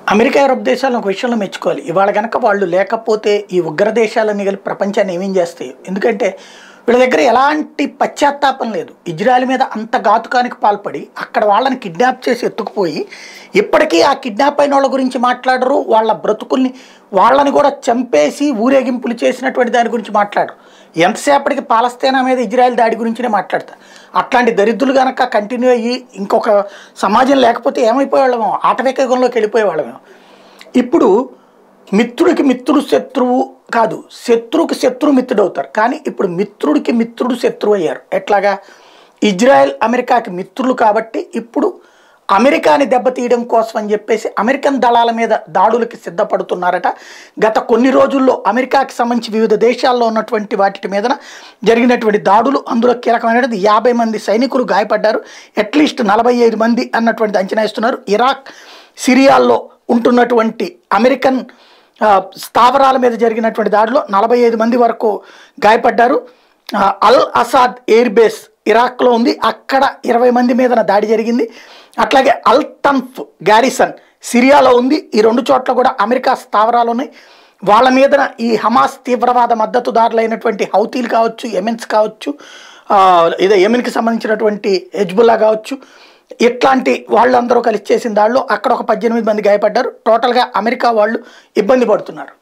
America Europe దేశాలను ఒక విషయంలో మెచ్చుకోవాలి ఇవాళ కనుక వాళ్ళు లేకపోతే ఈ ఉగ్ర దేశాలన్నీ కలిపి ప్రపంచాన్ని ఏమేం చేస్తాయి ఎందుకంటే వీళ్ళ దగ్గర ఎలాంటి పశ్చాత్తాపం లేదు ఇజ్రాయెల్ మీద అంత ఘాతుకానికి పాల్పడి అక్కడ వాళ్ళని కిడ్నాప్ చేసి ఎత్తుకుపోయి ఇప్పటికీ ఆ కిడ్నాప్ అయిన వాళ్ళ గురించి మాట్లాడరు వాళ్ళ బ్రతుకుల్ని వాళ్ళని కూడా చంపేసి ఊరేగింపులు చేసినటువంటి దాని గురించి మాట్లాడరు ఎంతసేపటికి పాలస్తీనా మీద ఇజ్రాయెల్ దాడి గురించినే మాట్లాడతారు అట్లాంటి దరిద్రులు కనుక కంటిన్యూ అయ్యి ఇంకొక సమాజం లేకపోతే ఏమైపోయేవాళ్ళమో ఆటవికయుగంలోకి వెళ్ళిపోయేవాళ్ళమేమో ఇప్పుడు మిత్రుడికి మిత్రుడు శత్రువు కాదు శత్రువుకి శత్రువు మిత్రుడు అవుతారు కానీ ఇప్పుడు మిత్రుడికి మిత్రుడు శత్రువు అయ్యారు ఎట్లాగా ఇజ్రాయెల్ అమెరికాకి మిత్రులు కాబట్టి ఇప్పుడు అమెరికాని దెబ్బతీయడం కోసం అని చెప్పేసి అమెరికన్ దళాల మీద దాడులకి సిద్ధపడుతున్నారట గత కొన్ని రోజుల్లో అమెరికాకి సంబంధించి వివిధ దేశాల్లో ఉన్నటువంటి వాటి మీదన జరిగినటువంటి దాడులు అందులో కీలకమైనది యాభై మంది సైనికులు గాయపడ్డారు అట్లీస్ట్ నలభై ఐదు మంది అన్నటువంటి అంచనా ఇస్తున్నారు ఇరాక్ సిరియాల్లో ఉంటున్నటువంటి అమెరికన్ ఆ, స్థావరాల మీద జరిగినటువంటి దాడిలో నలభై ఐదు మంది వరకు గాయపడ్డారు ఆ, అల్ అసాద్ ఎయిర్ బేస్ ఇరాక్లో ఉంది అక్కడ ఇరవై మంది మీద దాడి జరిగింది అట్లాగే అల్ తన్ఫ్ గ్యారిసన్ సిరియాలో ఉంది ఈ రెండు చోట్ల కూడా అమెరికా స్థావరాలు ఉన్నాయి వాళ్ళ మీద ఈ హమాస్ తీవ్రవాద మద్దతుదారులైనటువంటి హౌతీలు కావచ్చు యెమెన్స్ కావచ్చు ఆ, ఇదే యెమెన్కి సంబంధించినటువంటి హెజ్బుల్లా కావచ్చు ఇట్లాంటి వాళ్ళందరూ కలిసి చేసిన దాడిలో అక్కడ ఒక పద్దెనిమిది మంది గాయపడ్డారు టోటల్గా అమెరికా వాళ్ళు ఇబ్బంది పడుతున్నారు